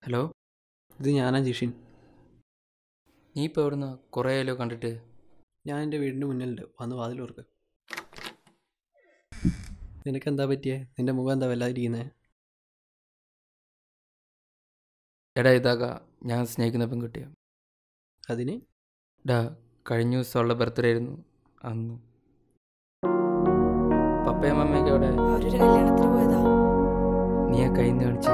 hello ഇത് ഞാനാ ജിഷിൻ നീ ഇപ്പോൾ എവിടുന്ന കുറേ ആയല്ലോ കണ്ടിട്ട് ഞാൻ എൻ്റെ വീടിൻ്റെ മുന്നിലുണ്ട് വന്ന് വാതിൽ തുറക്ക് നിനക്ക് എന്താ പറ്റിയേ നിന്റെ മുഖം എന്താ വല്ലാതിരിക്കുന്നേ എടാ ഇതാക ഞാൻ സ്നേഹിക്കുന്ന പെൺകുട്ടിയാ അതിന് ഡാ കഴിഞ്ഞ ദിവസമുള്ള ബർത്ത്ഡേ ആയിരുന്നു അന്ന് പപ്പയും അമ്മയൊക്കെ അവിടെ അവരൊരു കല്യാണത്തിന് പോയതാ നീ ആ കയ്യിൽ നിന്ന് കാണിച്ചേ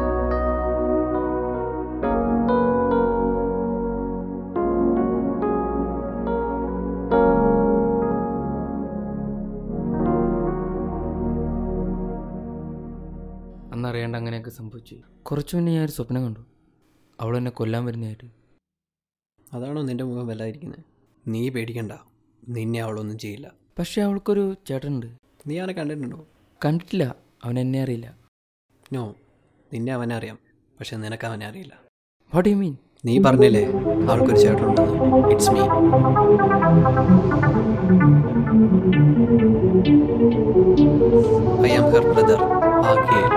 അന്നറിയാണ്ട് അങ്ങനെയൊക്കെ സംഭവിച്ചു കുറച്ചു മുന്നേ ഞാൻ ഒരു സ്വപ്നം കണ്ടു അവൾ എന്നെ കൊല്ലാൻ വരുന്നതായിട്ട് അതാണോ നിന്റെ മുഖം വല്ലാതിരിക്കുന്നത് നീ പേടിക്കണ്ട നിന്നെ അവളൊന്നും ചെയ്യില്ല പക്ഷേ അവൾക്കൊരു ചേട്ടനുണ്ട് നീ അവനെ കണ്ടിട്ടുണ്ടോ കണ്ടിട്ടില്ല അവൻ എന്നെ അറിയില്ല നോ നിന്നെ അവനെ അറിയാം പക്ഷെ നിനക്ക് അവനെ അറിയില്ല വാട്ട് യു മീൻ നീ പറഞ്ഞില്ലേ അവൾക്കൊരു ചേട്ടനുണ്ടെന്ന് it's me I am her brother ആകിയേൽ